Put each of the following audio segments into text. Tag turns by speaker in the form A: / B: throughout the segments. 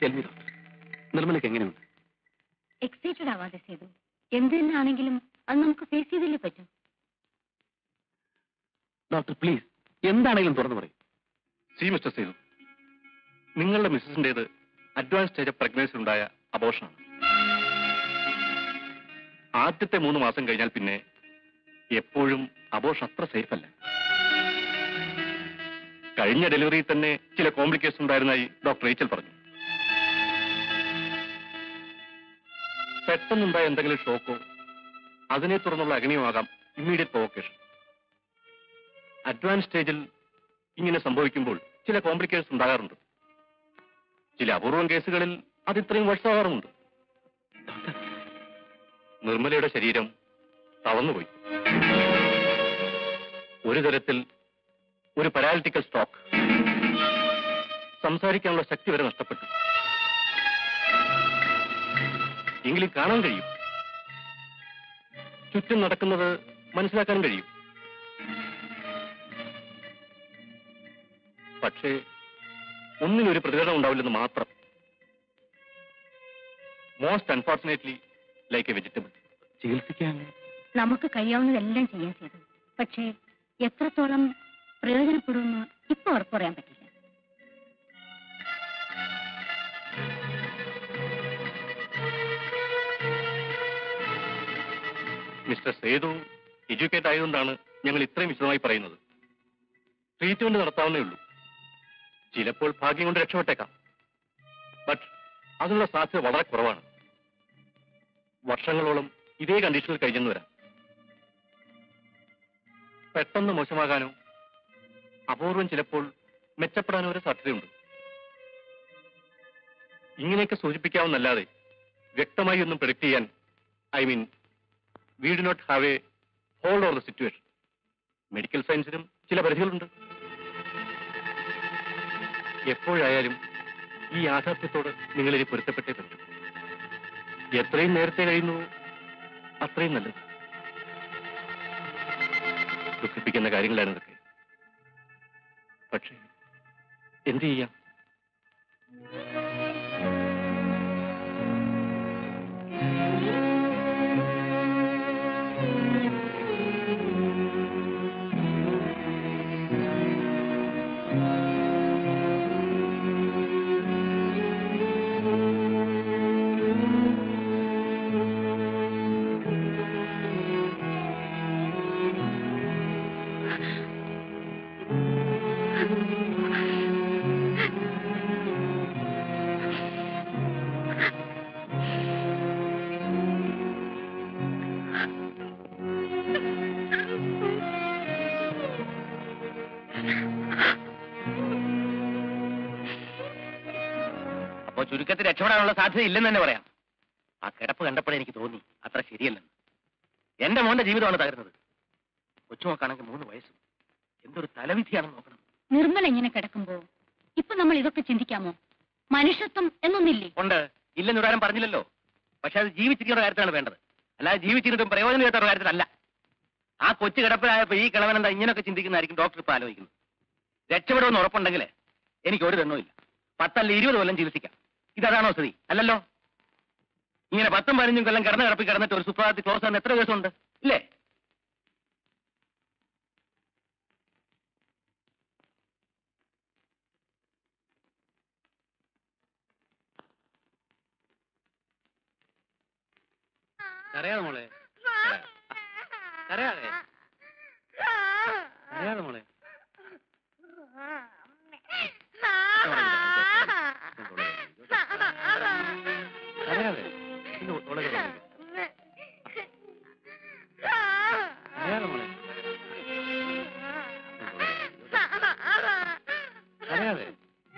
A: Tell me doctor നിർമ്മലയ്ക്ക് എങ്ങനെയുണ്ട്
B: excited ആവാതെ ചെയ്തു എന്ത് തന്നെ ആണെങ്കിലും അത് നമുക്ക് ഫേസ് ചെയ്തല്ലേ പറ്റൂ
A: ഡോക്ടർ പ്ലീസ് എന്താണെങ്കിലും തുറന്നു പറയും
C: സി മിസ്റ്റർ സേതു നിങ്ങളുടെ മിസ്സസിന്റേത് അഡ്വാൻസ് സ്റ്റേജ് ഓഫ് പ്രഗ്നൻസി ഉണ്ടായ അബോഷനാണ് ആദ്യത്തെ മൂന്ന് മാസം കഴിഞ്ഞാൽ പിന്നെ എപ്പോഴും അബോഷൻ അത്ര സേഫ് അല്ല കഴിഞ്ഞ ഡെലിവറിയിൽ തന്നെ ചില കോംപ്ലിക്കേഷൻ ഉണ്ടായിരുന്നതായി ഡോക്ടർ റേച്ചൽ പറഞ്ഞു പെട്ടെന്നുണ്ടായ എന്തെങ്കിലും ഷോക്കോ അതിനെ തുടർന്നുള്ള അഗ്നിയുമാകാം ഇമ്മീഡിയറ്റ് പ്രൊവോക്കേഷൻ അഡ്വാൻസ് സ്റ്റേജിൽ ഇങ്ങനെ സംഭവിക്കുമ്പോൾ ചില കോംപ്ലിക്കേഷൻസ് ഉണ്ടാകാറുണ്ട് ചില അപൂർവം കേസുകളിൽ അത് ഇത്രയും വർഷമാകാറുമുണ്ട് നിർമ്മലയുടെ ശരീരം തളർന്നുപോയി ഒരു തരത്തിൽ ഒരു പരാലിറ്റിക്കൽ സ്ട്രോക്ക് സംസാരിക്കാനുള്ള ശക്തി വരെ നഷ്ടപ്പെട്ടു എങ്കിലും കാണാൻ കഴിയും ചുറ്റും നടക്കുന്നത് മനസ്സിലാക്കാൻ കഴിയും പക്ഷേ ഒന്നിനൊരു പ്രതികരണം ഉണ്ടാവില്ലെന്ന് മാത്രം most unfortunately like a vegetable
A: ചികിത്സിക്കാൻ
B: നമുക്ക് കഴിയാവുന്നതെല്ലാം ചെയ്യാൻ ചെയ്തു പക്ഷേ എത്രത്തോളം പ്രയോജനപ്പെടുമെന്ന് ഇപ്പൊ ഉറപ്പ് പറയാൻ പറ്റില്ല
C: മിസ്റ്റർ സേതു എഡ്യൂക്കേറ്റ് ആയതുകൊണ്ടാണ് ഞങ്ങൾ ഇത്രയും വിശദമായി പറയുന്നത് ട്രീറ്റ്മെന്റ് നടത്താവുന്നേ ഉള്ളൂ ചിലപ്പോൾ ഭാഗ്യം കൊണ്ട് രക്ഷപ്പെട്ടേക്കാം ബട്ട് അതിനുള്ള സാധ്യത വളരെ കുറവാണ് വർഷങ്ങളോളം ഇതേ കണ്ടീഷനിൽ കഴിഞ്ഞെന്ന് വരാം പെട്ടെന്ന് മോശമാകാനോ അപൂർവം ചിലപ്പോൾ മെച്ചപ്പെടാനോ ഒരു സാധ്യതയുണ്ട് ഇങ്ങനെയൊക്കെ സൂചിപ്പിക്കാവുന്നല്ലാതെ വ്യക്തമായി ഒന്നും പ്രൊഡിക്ട് ചെയ്യാൻ I mean we do not have a hold over the situation medical സയൻസിനും ചില പരിധികളുണ്ട് എപ്പോഴായാലും ഈ യാഥാർത്ഥ്യത്തോട് നിങ്ങളിനി പൊരുത്തപ്പെട്ടേ പറ്റൂ എത്രയും നേരത്തെ കഴിയുന്നു അത്രയും നല്ലത് ദുഃഖിപ്പിക്കുന്ന കാര്യങ്ങളാണ് ഇതൊക്കെ പക്ഷേ എന്ത് ചെയ്യാം
D: അപ്പോ ചുരുക്കത്തിൽ രക്ഷപ്പെടാനുള്ള സാധ്യത ഇല്ലെന്ന് തന്നെ പറയാം ആ കിടപ്പ് കണ്ടപ്പോഴേ എനിക്ക് തോന്നി അത്ര ശരിയല്ലെന്ന് എന്റെ മോന്റെ ജീവിതമാണ് തകരുന്നത് കൊച്ചുമോക്കാണെങ്കിൽ മൂന്ന് വയസ്സും എന്തൊരു തലവിധിയാണെന്ന് നോക്കണം
B: നിർമ്മല ഇങ്ങനെ കിടക്കുമ്പോ ഇപ്പൊ നമ്മൾ ഇതൊക്കെ ചിന്തിക്കാമോ മനുഷ്യത്വം എന്നൊന്നില്ലേ
D: ഉണ്ട് ഇല്ലെന്ന് ഒരാരും പറഞ്ഞില്ലല്ലോ പക്ഷെ അത് ജീവിച്ചിരിക്കുന്ന കാര്യത്തിലാണ് വേണ്ടത് അല്ലാതെ ജീവിച്ചിരുന്നിട്ടും പ്രയോജനം ചെയ്യാത്ത കാര്യത്തിലല്ല ആ കൊച്ചു കിടപ്പിലായപ്പോ ഈ കിളവൻ എന്താ ഇങ്ങനെയൊക്കെ ചിന്തിക്കുന്നതായിരിക്കും ഡോക്ടർ ഇപ്പൊ ആലോചിക്കുന്നത് രക്ഷപ്പെടുമെന്ന് ഉറപ്പുണ്ടെങ്കിൽ എനിക്ക് ഒരു തെണ്ണുമില്ല പത്തല്ല ഇരുപത് കൊല്ലം ചികിത്സിക്കാം ഇതാണോ സ്ഥിതി അല്ലല്ലോ ഇങ്ങനെ പത്തും പതിനഞ്ചും കൊല്ലം കിടന്ന് കിടപ്പി കിടന്നിട്ട് ഒരു സുപ്രഭാതത്തിൽ ക്ലോസ് ആകുന്ന എത്ര ദിവസമുണ്ട് ഇല്ലേ
A: കരയാതെ മോളെ കരയാതെ കരയാതെ മോളെ കരയാതെ ഇത് ഓളെ കരയാതെ. കരയാതെ മോളെ കരയാതെ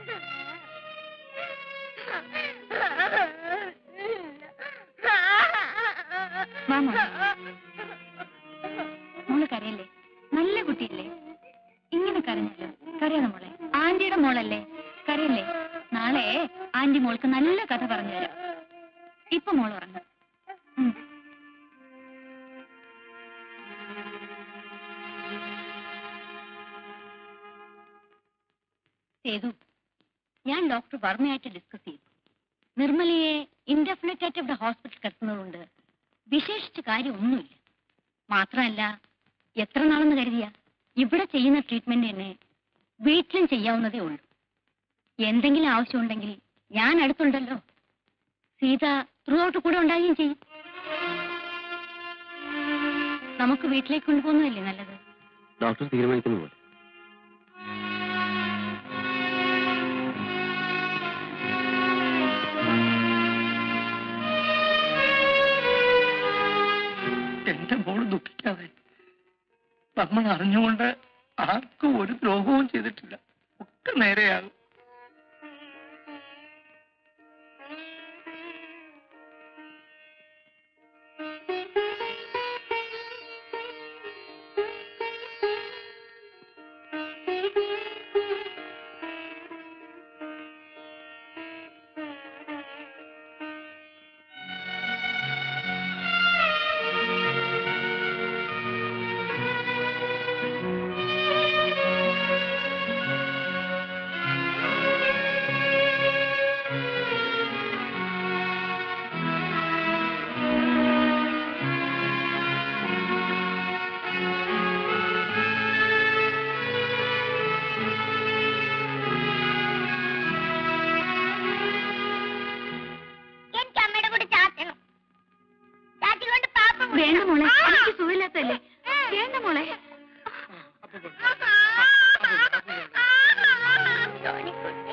B: മാമ മോള് കരയല്ലേ നല്ല കുട്ടിയല്ലേ ഇങ്ങനെ കരഞ്ഞല്ലോ കരയാതെ മോളെ ആന്റിയുടെ മോളല്ലേ കരയല്ലേ നാളെ ആന്റി മോൾക്ക് നല്ല കഥ പറഞ്ഞു തരാം ഇപ്പൊ മോൾ ഉറങ്ങും ഉം. സേതു ഞാൻ ഡോക്ടർ വർമ്മയായിട്ട് ഡിസ്കസ് ചെയ്തു നിർമ്മലയെ ഇൻഡെഫിനിറ്റ് ആയിട്ട് ഇവിടെ ഹോസ്പിറ്റൽ കിടത്തുന്നതുകൊണ്ട് വിശേഷിച്ച് കാര്യമൊന്നുമില്ല മാത്രമല്ല എത്ര നാളെന്ന് കരുതിയ ഇവിടെ ചെയ്യുന്ന ട്രീറ്റ്മെന്റ് തന്നെ വീട്ടിലും ചെയ്യാവുന്നതേ ഉള്ളൂ എന്തെങ്കിലും ആവശ്യമുണ്ടെങ്കിൽ ഞാൻ അടുത്തുണ്ടല്ലോ സീത ത്രൂ ഔട്ട് കൂടെ ഉണ്ടാകുകയും ചെയ്യും നമുക്ക് വീട്ടിലേക്ക് കൊണ്ടുപോകുന്നതല്ലേ നല്ലത്
A: ഡോക്ടർ തീരുമാനിക്കുന്ന പോലെ
E: എന്റെ മോള് ദുഃഖിക്കാതെ നമ്മൾ അറിഞ്ഞുകൊണ്ട് ആർക്കും ഒരു ദ്രോഹവും ചെയ്തിട്ടില്ല ഒക്കെ നേരെയാകും
F: എനിക്ക് അമ്മയുടെ കൂടെ ചാറ്റണം ചാറ്റി കൊണ്ട് പാപ്പ
B: വേണ്ട മോളെ എനിക്ക് സുഖമില്ലാത്തല്ലേ വേണ്ട മോളെ
F: സോനിക്കുട്ടി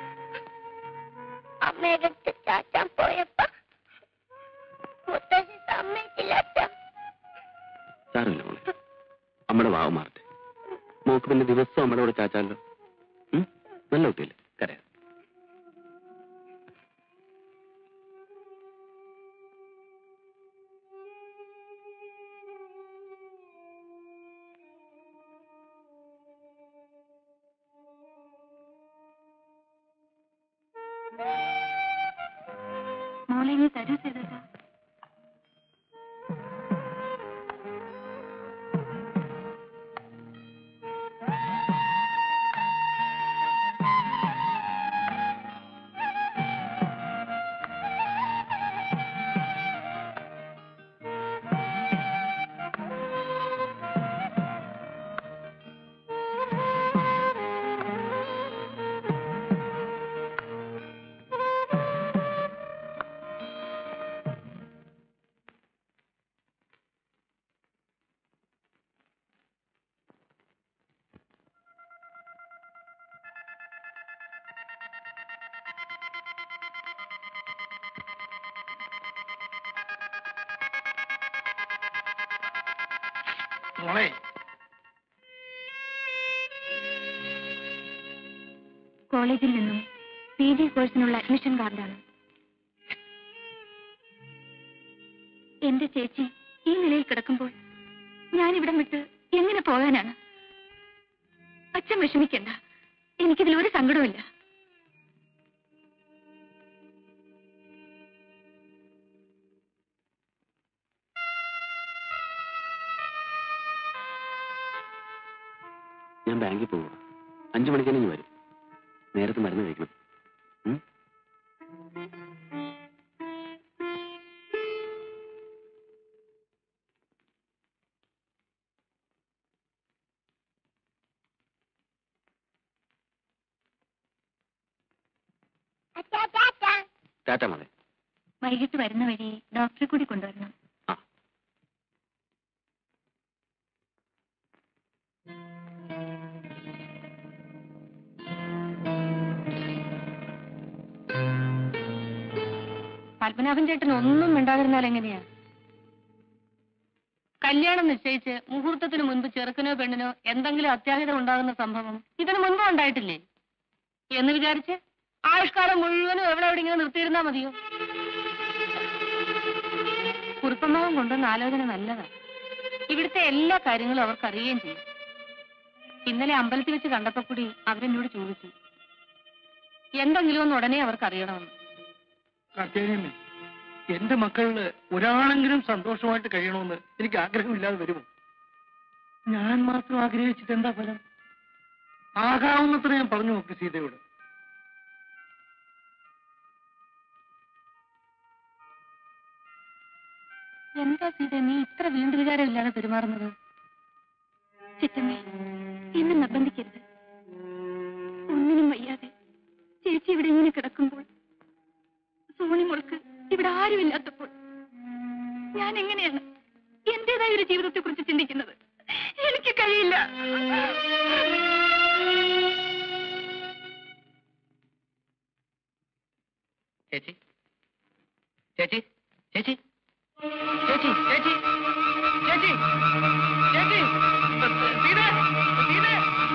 F: അമ്മയുടെ അടുത്ത് ചാറ്റാൻ പോയപ്പോ മുത്തശ്ശി സമ്മതിച്ചില്ല അച്ഛാ.
A: സാരമില്ല മോളെ അമ്മയുടെ വാവ് മാറട്ടെ മോക്ക് പിന്നെ ദിവസം അമ്മയുടെ കൂടെ ചാച്ചാലോ ഉം? നല്ല കുട്ടിയല്ലേ കരയാ
B: മോളെ ഇനി തരൂ ചെയ്തേട്ടാ
E: മോളെ
B: കോളേജിൽ നിന്നും പി ജി കോഴ്സിനുള്ള അഡ്മിഷൻ കാർഡാണ് എന്റെ ചേച്ചി ഈ നിലയിൽ കിടക്കുമ്പോൾ ഞാൻ ഇവിടം വിട്ട് എങ്ങനെ പോകാനാണ് അച്ഛൻ വിഷമിക്കണ്ട എനിക്കിതിൽ ഒരു സങ്കടവുമില്ല
A: ഞാൻ ബാങ്കിൽ പോവുക അഞ്ചു മണിക്ക് തന്നെ ഇങ്ങ് വരും നേരത്തെ മരുന്ന് കഴിക്കണം ഉം?
F: അച്ഛാ ചാറ്റാ
A: ടാറ്റ മോളെ
B: വൈകിട്ട് വരുന്ന വഴി ഡോക്ടറെ കൂടി കൊണ്ടുവരണം
A: ആ
G: പത്മനാഭൻ ചേട്ടൻ ഒന്നും മിണ്ടാതിരുന്നാൽ എങ്ങനെയാ കല്യാണം നിശ്ചയിച്ച് മുഹൂർത്തത്തിന് മുൻപ് ചെറുക്കനോ പെണ്ണിനോ എന്തെങ്കിലും അത്യാഹിതം ഉണ്ടാകുന്ന സംഭവം ഇതിനു മുൻപ് ഉണ്ടായിട്ടില്ലേ എന്ന് വിചാരിച്ച് ആയുഷ്കാലം മുഴുവനും എവിടെ എവിടെ ഇങ്ങനെ നിർത്തിയിരുന്നാ മതിയോ കുറുപ്പമ്മാവൻ കൊണ്ടുവന്ന ആലോചന നല്ലതാ ഇവിടുത്തെ എല്ലാ കാര്യങ്ങളും അവർക്ക് അറിയുകയും ചെയ്യും ഇന്നലെ അമ്പലത്തിൽ വെച്ച് കണ്ടപ്പോ കൂടി അവരെന്നോട് ചോദിച്ചു എന്തെങ്കിലും ഒന്ന് ഉടനെ അവർക്ക് അറിയണമെന്ന്
E: കാർത്തികേയനെ എന്റെ മക്കളില് ഒരാളെങ്കിലും സന്തോഷമായിട്ട് കഴിയണമെന്ന് എനിക്ക് ആഗ്രഹമില്ലാതെ വരുമോ ഞാൻ മാത്രം ആഗ്രഹിച്ചിട്ട് എന്താ ഫലം ആകാവുന്നത്ര ഞാൻ പറഞ്ഞു നോക്കി സീതയോട്
G: എന്താ സീത നീ ഇത്ര വീണ്ടും വിചാരമില്ലാതെ പെരുമാറുന്നത്
B: ചിറ്റമ്മേ എന്നെ നിർബന്ധിക്കരുത് ഒന്നിനും വയ്യാതെ ചേച്ചി ഇവിടെ ഇങ്ങനെ കിടക്കുമ്പോൾ സോണി മോൾക്ക് ഇവിടെ ആരുമില്ലാത്തപ്പോൾ ഞാൻ എങ്ങനെയാണ് എന്റേതായ ഒരു ജീവിതത്തെ കുറിച്ച് ചിന്തിക്കുന്നത് എനിക്ക് കഴിയില്ല
D: ചേച്ചി ചേച്ചി ചേച്ചി ചേച്ചി ചേച്ചി ചേച്ചി ചേച്ചി സീതേ സീതേ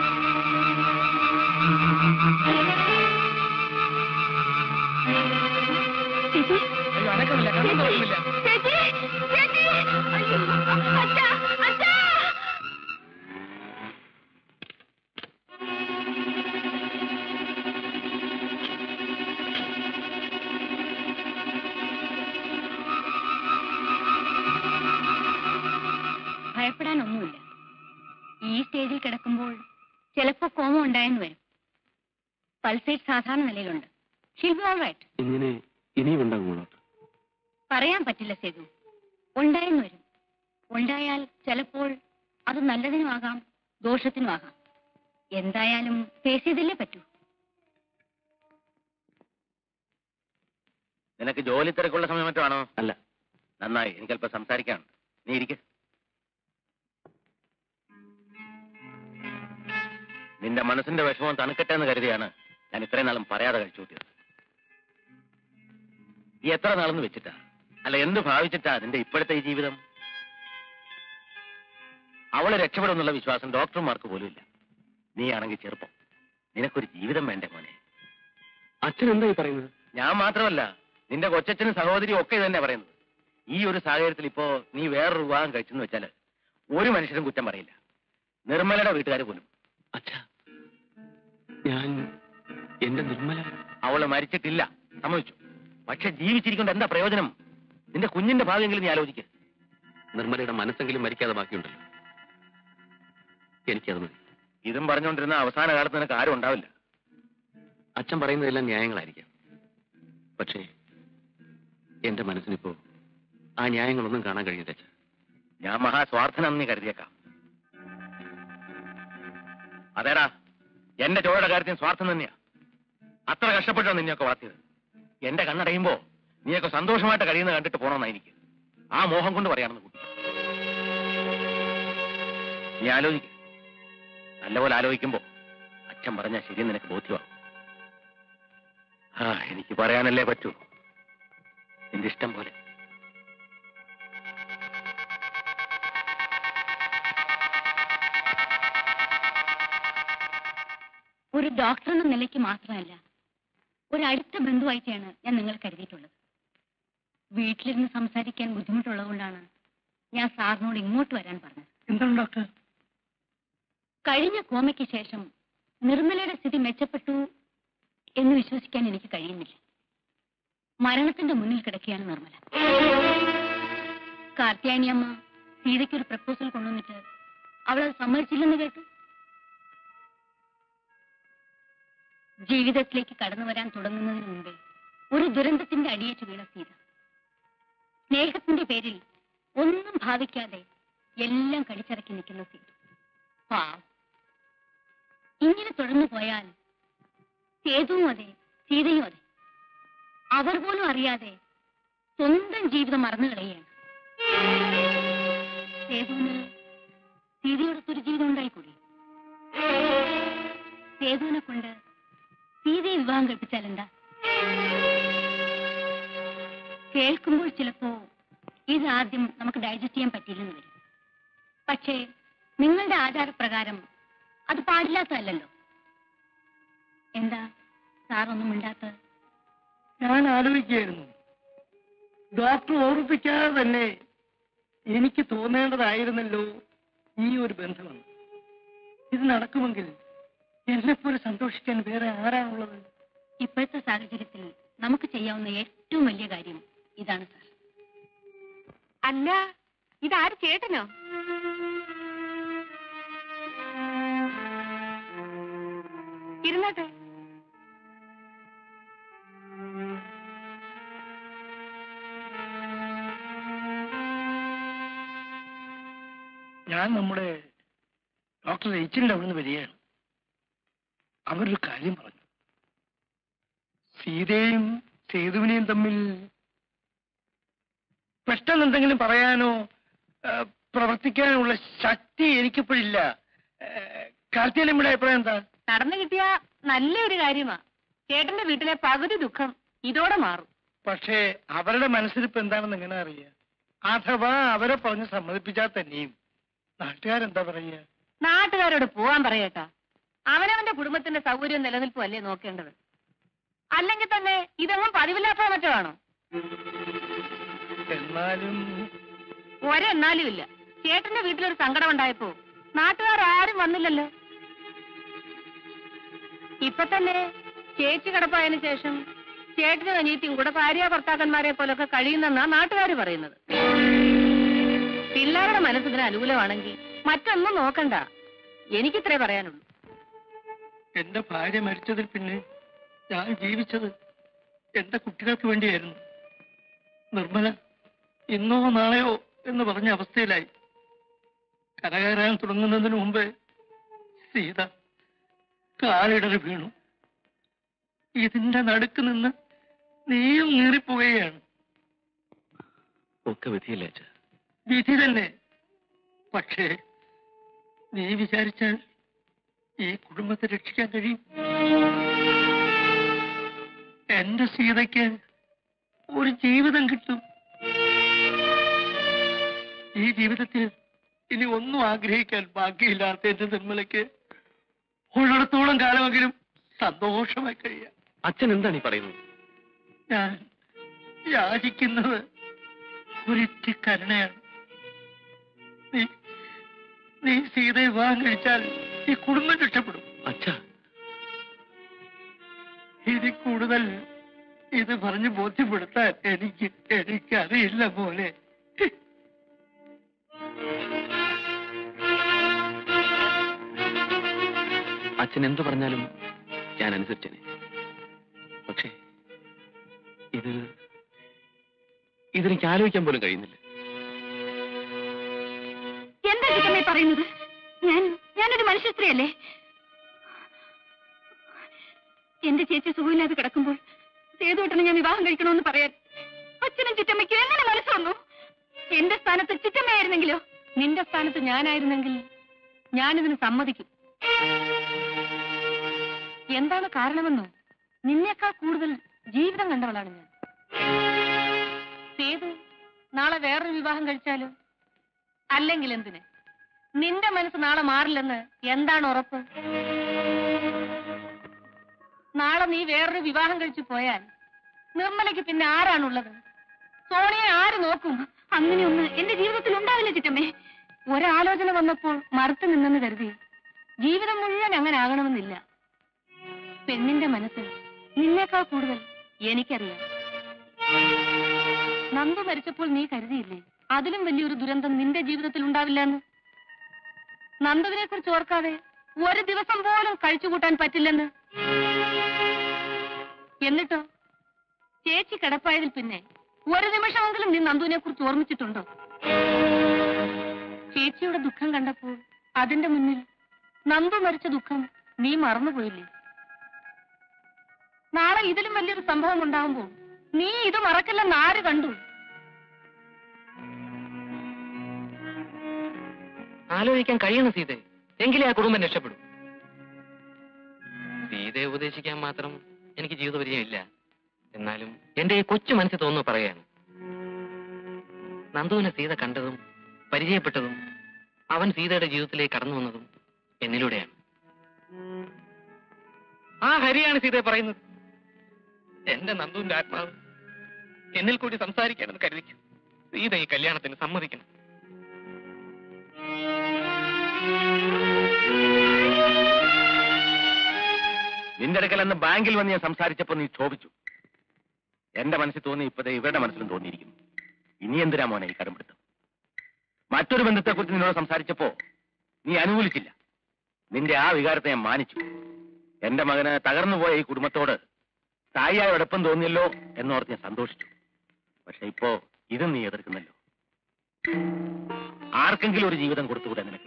B: ചേച്ചി
D: അയ്യോ അനക്കമില്ല കണ്ണും തുറക്കുന്നില്ല
B: ചേച്ചി ചേച്ചി അയ്യോ അച്ഛാ അച്ഛാ ഭയപ്പെടാനൊന്നുമില്ല ഈ സ്റ്റേജിൽ കിടക്കുമ്പോൾ ചിലപ്പോ കോമ ഉണ്ടായെന്ന് വരും പൾസേറ്റ് സാധാരണ നിലയിലുണ്ട് ഷിൽ ബി ഓൾ റൈറ്റ്
A: ഇങ്ങനെ ഇനിയും ഉണ്ടാകും മോളോട്ട്
B: പറയാൻ പറ്റില്ല സേതു ഉണ്ടായെന്ന് വരും ഉണ്ടായാൽ ചിലപ്പോൾ അത് നല്ലതിനുമാകാം ദോഷത്തിനുമാകാം എന്തായാലും ഫേസ് ചെയ്തല്ലേ പറ്റൂ
D: നിനക്ക് ജോലി തിരക്കുള്ള സമയം മറ്റോ ആണോ
A: അല്ല
D: നന്നായി എനിക്കല്പം സംസാരിക്കാനുണ്ട് നീ ഇരിക്ക നിന്റെ മനസ്സിന്റെ വിഷമം തണുക്കട്ടെ എന്ന് കരുതിയാണ് ഞാൻ ഇത്രയും നാളും പറയാതെ കഴിച്ചു കൂട്ടിയത് ഈ എത്ര നാളെന്ന് വെച്ചിട്ടാ അല്ല എന്ത് ഭാവിച്ചിട്ടാ നിന്റെ ഇപ്പോഴത്തെ ഈ ജീവിതം അവളെ രക്ഷപ്പെടുമെന്നുള്ള വിശ്വാസം ഡോക്ടർമാർക്ക് പോലും ഇല്ല നീ ആണെങ്കിൽ ചെറുപ്പം നിനക്കൊരു ജീവിതം വേണ്ടേ മോനെ
A: അച്ഛൻ എന്താ ഈ പറയുന്നത്
D: ഞാൻ മാത്രമല്ല നിന്റെ കൊച്ചച്ഛനും സഹോദരിയും ഒക്കെ ഇത് തന്നെ പറയുന്നത് ഈ ഒരു സാഹചര്യത്തിൽ ഇപ്പോ നീ വേറൊരു വിവാഹം കഴിച്ചെന്ന് വെച്ചാല് ഒരു മനുഷ്യരും കുറ്റം പറയില്ല നിർമ്മലയുടെ വീട്ടുകാർ പോലും
A: അച്ഛ ഞാൻ എന്റെ നിർമ്മല
D: അവള് മരിച്ചിട്ടില്ല സമ്മതിച്ചു പക്ഷെ ജീവിച്ചിരിക്കൊണ്ട് എന്താ പ്രയോജനം നിന്റെ കുഞ്ഞിന്റെ ഭാഗമെങ്കിലും നീ ആലോചിക്കുക
A: നിർമ്മലയുടെ മനസ്സെങ്കിലും മരിക്കാതെ ബാക്കിയുണ്ടല്ലോ എനിക്കത് മതി
D: ഇതും പറഞ്ഞുകൊണ്ടിരുന്ന അവസാന കാലത്ത് നിനക്ക് ആരും ഉണ്ടാവില്ല
A: അച്ഛൻ പറയുന്നതെല്ലാം ന്യായങ്ങളായിരിക്കാം പക്ഷേ എന്റെ മനസ്സിനിപ്പോ ആ ന്യായങ്ങളൊന്നും കാണാൻ കഴിയില്ല അച്ഛ
D: ഞാൻ മഹാസ്വാർത്ഥനാണെന്ന് നീ കരുതിയേക്കാം അതേടാ എന്റെ ചോരയുടെ കാര്യത്തിൽ സ്വാർത്ഥം തന്നെയാ അത്ര കഷ്ടപ്പെട്ടാണ് നിന്നെയൊക്കെ വളർത്തിയത് എന്റെ കണ്ണടയുമ്പോ നീയൊക്കെ സന്തോഷമായിട്ട് കഴിയുന്നത് കണ്ടിട്ട് പോണമെന്നാ എനിക്ക് ആ മോഹം കൊണ്ട് പറയാണെന്ന് കുട്ടി നീ ആലോചിക്ക നല്ലപോലെ ആലോചിക്കുമ്പോ അച്ഛൻ പറഞ്ഞാൽ ശരി നിനക്ക് ബോധ്യമാകും ആ എനിക്ക് പറയാനല്ലേ പറ്റൂ നിന്റെ ഇഷ്ടം പോലെ
B: ഒരു ഡോക്ടർ എന്ന നിലയ്ക്ക് മാത്രമല്ല ഒരു അടുത്ത ബന്ധുവായിട്ടാണ് ഞാൻ നിങ്ങൾ കരുതിയിട്ടുള്ളത് വീട്ടിലിരുന്ന് സംസാരിക്കാൻ ബുദ്ധിമുട്ടുള്ളതുകൊണ്ടാണ് ഞാൻ സാറിനോട് ഇങ്ങോട്ട് വരാൻ പറഞ്ഞത്
E: എന്താണ് ഡോക്ടർ
B: കഴിഞ്ഞ കോമയ്ക്ക് ശേഷം നിർമ്മലയുടെ സ്ഥിതി മെച്ചപ്പെട്ടു എന്ന് വിശ്വസിക്കാൻ എനിക്ക് കഴിയുന്നില്ല മരണത്തിന്റെ മുന്നിൽ കിടക്കുകയാണ് നിർമ്മല കാർത്യായനിയമ്മ സീതയ്ക്ക് ഒരു പ്രപ്പോസൽ കൊണ്ടുവന്നിട്ട് അവളത് സമ്മതിച്ചില്ലെന്ന് കേട്ടു ജീവിതത്തിലേക്ക് കടന്നു വരാൻ തുടങ്ങുന്നതിന് മുമ്പേ ഒരു ദുരന്തത്തിന്റെ അടിയേറ്റ് വീണ സീത സ്നേഹത്തിന്റെ പേരിൽ ഒന്നും ഭാവിക്കാതെ എല്ലാം കടിച്ചിറക്കി നിൽക്കുന്ന സീത പാവം ഇങ്ങനെ തുടർന്നു പോയാൽ സേതുവും അതെ സീതയും അതെ അവർ പോലും അറിയാതെ സ്വന്തം ജീവിതം മറന്നു കളയുകയാണ് സേതുവിന് സീതയോടൊത്തൊരു ജീവിതം ഉണ്ടായിക്കൂടി സേതുവിനെ കൊണ്ട് സീതയെ വിവാഹം കഴിപ്പിച്ചാൽ എന്താ കേൾക്കുമ്പോൾ ചിലപ്പോ ഇത് ആദ്യം നമുക്ക് ഡൈജസ്റ്റ് ചെയ്യാൻ പറ്റിയില്ലെന്ന് വരും പക്ഷേ നിങ്ങളുടെ ആചാരപ്രകാരം അത് പാടില്ലാത്തതല്ലല്ലോ എന്താ സാറൊന്നും മിണ്ടാത്തത്
E: ഞാൻ ആലോചിക്കുകയായിരുന്നു ഡോക്ടർ ഓർമ്മിപ്പിക്കാതെ തന്നെ എനിക്ക് തോന്നേണ്ടതായിരുന്നല്ലോ ഈ ഒരു ബന്ധമെന്ന് ഇത് നടക്കുമെങ്കിൽ എന്നെപ്പോലെ സന്തോഷിക്കാൻ വേറെ ആരാണുള്ളത്
B: ഇപ്പോഴത്തെ സാഹചര്യത്തിൽ നമുക്ക് ചെയ്യാവുന്ന ഏറ്റവും വലിയ കാര്യം ഇതാണ് സാർ
G: അല്ല ഇതാര് ചേട്ടനോ ഇരുന്നാട്ടെ
E: ഞാൻ നമ്മുടെ ഡോക്ടർ എച്ചിൻ്റെ അവിടുന്ന് വരികയാണ് അവരൊരു കാര്യം പറഞ്ഞു സീതയും സേതുവിനെയും തമ്മിൽ പെട്ടെന്ന് എന്തെങ്കിലും പറയാനോ ആ, പ്രവർത്തിക്കാനുള്ള ശക്തി എനിക്കിപ്പോഴില്ല കാർത്തിയലമ്മയുടെ അഭിപ്രായം എന്താ
G: നടന്നു കിട്ടിയ നല്ലൊരു കാര്യമാ ചേട്ടന്റെ വീട്ടിലെ പകുതി ദുഃഖം ഇതോടെ മാറും
E: പക്ഷേ അവരുടെ മനസ്സിലിപ്പോ എന്താണെന്ന് എങ്ങനെ അറിയാം അഥവാ അവരെ പറഞ്ഞ് സമ്മതിപ്പിച്ചാൽ തന്നെയും നാട്ടുകാരെന്താ പറയുക
G: നാട്ടുകാരോട് പോവാൻ പറയട്ടാ അവനവന്റെ കുടുംബത്തിന്റെ സൗകര്യവും നിലനിൽപ്പും അല്ലേ നോക്കേണ്ടത് അല്ലെങ്കിൽ തന്നെ ഇതൊന്നും പതിവില്ലാത്ത മറ്റോ ആണോ
E: എന്നാലും
G: ഒരെന്നാലും ഇല്ല ചേട്ടന്റെ വീട്ടിലൊരു സങ്കടം ഉണ്ടായപ്പോ നാട്ടുകാർ ആരും വന്നില്ലല്ലോ ഇപ്പൊ തന്നെ ചേച്ചി കിടപ്പായതിനു ശേഷം ചേട്ടനും അനിയത്തിയും കൂടെ ഭാര്യ ഭർത്താക്കന്മാരെ പോലൊക്കെ കഴിയുന്നെന്നാ നാട്ടുകാർ പറയുന്നത് പിള്ളേരുടെ മനസ്സിന് അനുകൂലമാണെങ്കിൽ മറ്റൊന്നും നോക്കണ്ട എനിക്കിത്രേ പറയാനുള്ളൂ
E: എന്റെ ഭാര്യ മരിച്ചതിൽ പിന്നെ ഞാൻ ജീവിച്ചത് എന്റെ കുട്ടികൾക്ക് വേണ്ടിയായിരുന്നു നിർമ്മല ഇന്നോ നാളെയോ എന്ന് പറഞ്ഞ അവസ്ഥയിലായി കരകയറാൻ തുടങ്ങുന്നതിന് മുമ്പേ സീത കാലിടറി വീണു ഇതിന്റെ നടുക്ക് നിന്ന് നീയും നീറിപ്പോവുകയാണ്
A: ഒക്കെ വിധിയില്ലേ അച്ഛ
E: വിധി തന്നെ പക്ഷേ നീ വിചാരിച്ചാൽ ഈ കുടുംബത്തെ രക്ഷിക്കാൻ കഴിയും എന്റെ സീതയ്ക്ക് ഒരു ജീവിതം കിട്ടും ഈ ജീവിതത്തിൽ ഇനി ഒന്നും ആഗ്രഹിക്കാൻ ബാക്കിയില്ലാത്ത എന്റെ നിർമ്മലയ്ക്ക് ഉള്ളിടത്തോളം കാലമെങ്കിലും സന്തോഷമായി കഴിയാം
A: അച്ഛൻ എന്താണ് ഈ പറയുന്നത്
E: ഞാൻ യാചിക്കുന്നത് ഒരിറ്റി കരുണയാണ് നീ നീ സീതയെ വിവാഹം കഴിച്ചാൽ ഈ കുടുംബം രക്ഷപ്പെടും
A: അച്ഛ
E: ഇതിൽ കൂടുതൽ ഇത് പറഞ്ഞ് ബോധ്യപ്പെടുത്താൻ എനിക്ക് എനിക്കറിയില്ല പോലെ
A: അച്ഛൻ എന്തു പറഞ്ഞാലും ഞാൻ അനുസരിച്ചേനെ പക്ഷേ ഇത് ഇതെനിക്ക് ആലോചിക്കാൻ പോലും കഴിയുന്നില്ല
B: എന്താ ചിറ്റമ്മേ പറയുന്നത് ഞാൻ ഞാനൊരു മനുഷ്യ സ്ത്രീയല്ലേ എന്റെ ചേച്ചി സുഖമില്ലാതെ കിടക്കുമ്പോൾ സേതുവേട്ടനെ ഞാൻ വിവാഹം കഴിക്കണമെന്ന് പറയാൻ അച്ഛനും ചിറ്റമ്മയ്ക്കും എങ്ങനെ മനസ്സ് വന്നു എന്റെ സ്ഥാനത്ത് ചിറ്റമ്മയായിരുന്നെങ്കിലോ
G: നിന്റെ സ്ഥാനത്ത് ഞാനായിരുന്നെങ്കിൽ ഞാനിതിന് സമ്മതിക്കും എന്താണ് കാരണമെന്നോ നിന്നേക്കാൾ കൂടുതൽ ജീവിതം കണ്ടവളാണ് ഞാൻ സേതു നാളെ വേറൊരു വിവാഹം കഴിച്ചാലോ അല്ലെങ്കിൽ എന്തിന് നിന്റെ മനസ്സ് നാളെ മാറില്ലെന്ന് എന്താണ് ഉറപ്പ് നാളെ നീ വേറൊരു വിവാഹം കഴിച്ചു പോയാൽ നിർമ്മലയ്ക്ക് പിന്നെ ആരാണുള്ളത് സോണിയെ ആര് നോക്കും
B: അങ്ങനെയൊന്ന് എന്റെ ജീവിതത്തിൽ ഉണ്ടാവില്ല ചിറ്റമ്മേ
G: ഒരാലോചന വന്നപ്പോൾ മറുത്തു നിന്നെന്ന് കരുതി ജീവിതം മുഴുവൻ അങ്ങനെ ആകണമെന്നില്ല പെണ്ണിന്റെ മനസ്സിൽ നിന്നേക്കാൾ കൂടുതൽ എനിക്കറിയാം നന്ദു മരിച്ചപ്പോൾ നീ കരുതിയില്ലേ അതിലും വലിയൊരു ദുരന്തം നിന്റെ ജീവിതത്തിൽ ഉണ്ടാവില്ല എന്ന് നന്ദുവിനെ കുറിച്ച് ഓർക്കാതെ ഒരു ദിവസം പോലും കഴിച്ചുകൂട്ടാൻ പറ്റില്ലെന്ന് എന്നിട്ടോ ചേച്ചി കിടപ്പായതിൽ പിന്നെ ഒരു നിമിഷമെങ്കിലും നീ നന്ദുവിനെ കുറിച്ച് ഓർമ്മിച്ചിട്ടുണ്ടോ ചേച്ചിയുടെ ദുഃഖം കണ്ടപ്പോൾ അതിന്റെ മുന്നിൽ നന്ദു മരിച്ച ദുഃഖം നീ മറന്നുപോയില്ലേ നാളെ ഇതിലും വലിയൊരു സംഭവം ഉണ്ടാകുമ്പോൾ നീ ഇത് മറക്കില്ലെന്ന് ആര് കണ്ടു
D: ആലോചിക്കാൻ കഴിയണം സീതെ എങ്കിലേ ആ കുടുംബം രക്ഷപ്പെടും സീതയെ ഉപദേശിക്കാൻ മാത്രം എനിക്ക് ജീവിതപരിചയമില്ല എന്നാലും എന്റെ ഈ കൊച്ചു മനസ്സിൽ തോന്നുന്നു പറയാണ് നന്ദുവിനെ സീത കണ്ടതും പരിചയപ്പെട്ടതും അവൻ സീതയുടെ ജീവിതത്തിലേക്ക് കടന്നു വന്നതും എന്നിലൂടെയാണ് ആ ഹരിയാണ് സീതയെ പറയുന്നത് എന്റെ നന്ദുവിന്റെ ആത്മാവ് എന്നിൽ കൂടി സംസാരിക്കാനെന്ന് കരുതിക്കും സീത ഈ കല്യാണത്തിന് സമ്മതിക്കണം നിന്റെ അടുക്കൽ അന്ന് ബാങ്കിൽ വന്ന് ഞാൻ സംസാരിച്ചപ്പോ നീ ക്ഷോഭിച്ചു എന്റെ മനസ്സിൽ തോന്നി ഇപ്പതേ ഇവരുടെ മനസ്സിലും തോന്നിയിരിക്കുന്നു ഇനി എന്തിനാ മോനെ ഈ കടമ്പിടുത്തം മറ്റൊരു ബന്ധത്തെക്കുറിച്ച് നിന്നോട് സംസാരിച്ചപ്പോ നീ അനുകൂലിച്ചില്ല നിന്റെ ആ വികാരത്തെ ഞാൻ മാനിച്ചു എന്റെ മകന് തകർന്നുപോയ ഈ കുടുംബത്തോട് തായിയായ എളുപ്പം തോന്നിയല്ലോ എന്നോർത്ത് ഞാൻ സന്തോഷിച്ചു പക്ഷെ ഇപ്പോ ഇതും നീ എതിർക്കുന്നല്ലോ ആർക്കെങ്കിലും ഒരു ജീവിതം കൊടുത്തുകൂടെ നിനക്ക്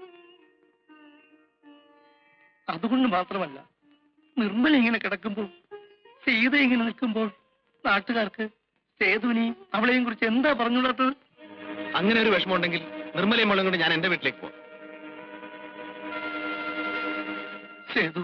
E: അതുകൊണ്ട് മാത്രമല്ല നിർമ്മല ഇങ്ങനെ കിടക്കുമ്പോൾ സീത ഇങ്ങനെ നിൽക്കുമ്പോൾ നാട്ടുകാർക്ക് സേതുവിനെയും അവളെയും കുറിച്ച് എന്താ പറഞ്ഞുകൂടാത്തത്
C: അങ്ങനെ ഒരു വിഷമമുണ്ടെങ്കിൽ നിർമ്മലയും മോളും കൊണ്ട് ഞാൻ എന്റെ വീട്ടിലേക്ക് പോകും
E: സേതു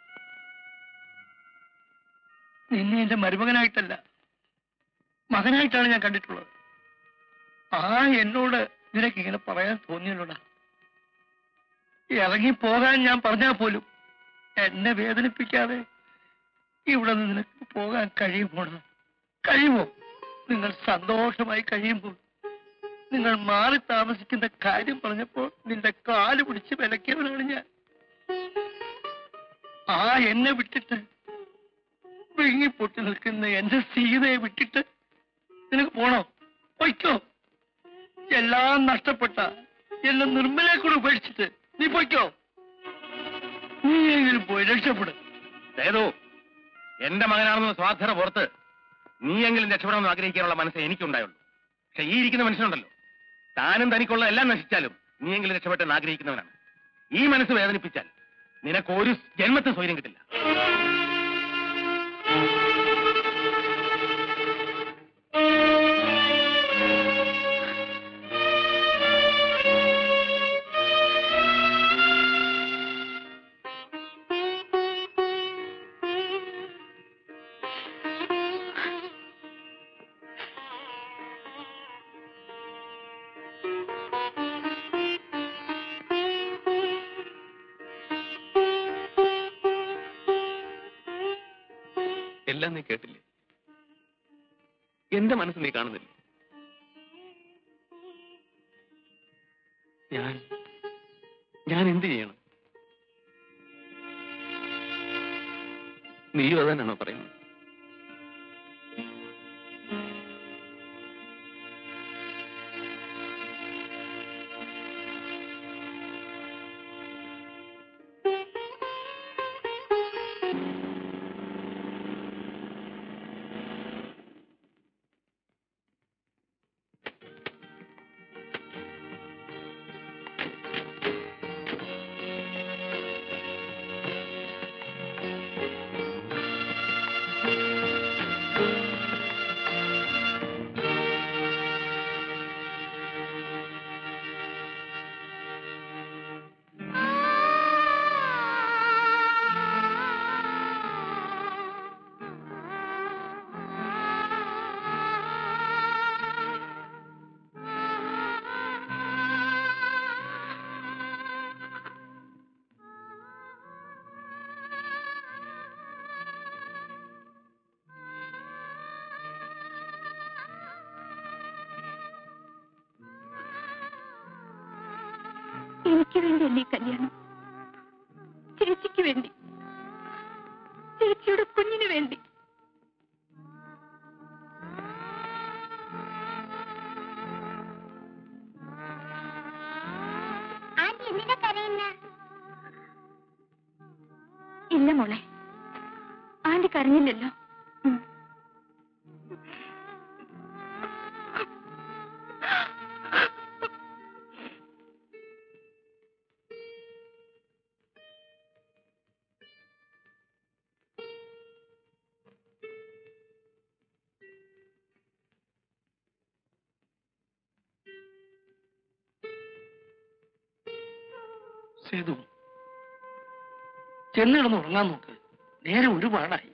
E: നിന്നെ എന്റെ മരുമകനായിട്ടല്ല മകനായിട്ടാണ് ഞാൻ കണ്ടിട്ടുള്ളത് ആ എന്നോട് നിനക്ക് ഇങ്ങനെ പറയാൻ തോന്നിയല്ലോടാ ഇറങ്ങി പോകാൻ ഞാൻ പറഞ്ഞാൽ പോലും എന്നെ വേദനിപ്പിക്കാതെ ഇവിടെ നിന്ന് നിനക്ക് പോകാൻ കഴിയുമോടാ കഴിയുമോ നിങ്ങൾ സന്തോഷമായി കഴിയുമ്പോൾ നിങ്ങൾ മാറി താമസിക്കുന്ന കാര്യം പറഞ്ഞപ്പോൾ നിന്റെ കാല് പിടിച്ച് വിലക്കിയവനാണ് ഞാൻ ആ എന്നെ വിട്ടിട്ട് വിഴുങ്ങി പൊട്ടി നിൽക്കുന്ന എന്റെ സീതയെ വിട്ടിട്ട് നിനക്ക് പോണോ പൊയ്ക്കോ എല്ലാം നഷ്ടപ്പെട്ട എന്നെ നിർമ്മലെ കൂടെ ഉപേക്ഷിച്ചിട്ട് നീ പൊയ്ക്കോ നീ എങ്കിലും പോയി രക്ഷപ്പെടും
D: സേതു എന്റെ മകനാണെന്ന് സ്വാർത്ഥന പുറത്ത് നീയെങ്കിലും രക്ഷപ്പെടണമെന്ന് ആഗ്രഹിക്കാനുള്ള മനസ്സേ എനിക്കുണ്ടായുള്ളൂ പക്ഷെ ഈ ഇരിക്കുന്ന മനുഷ്യനുണ്ടല്ലോ താനും തനിക്കുള്ള എല്ലാം നശിച്ചാലും നീയെങ്കിലും രക്ഷപ്പെട്ടെന്ന് ആഗ്രഹിക്കുന്നവനാണ് ഈ മനസ്സ് വേദനിപ്പിച്ചാൽ നിനക്ക് ഒരു ജന്മത്തിൽ സ്വൈര്യം കിട്ടില്ല
A: എല്ലാം നീ കേട്ടില്ലേ എന്റെ മനസ്സ് നീ കാണുന്നില്ലേ ഞാൻ ഞാൻ എന്ത് ചെയ്യണം നീയും അതന്നാണോ പറയുന്നത്
B: എനിക്ക് വേണ്ടിയല്ലേ ഈ കല്യാണം ചേച്ചിക്ക് വേണ്ടി ചേച്ചിയുടെ കുഞ്ഞിന് വേണ്ടി
F: ആന്റി എന്തിനാ കരയുന്ന
B: ഇല്ല മോളെ ആന്റി കരഞ്ഞില്ലല്ലോ ഉം.
E: സേതു ചെന്ന് കിടന്ന് ഉറങ്ങാൻ നോക്ക് നേരെ ഒരുപാടായി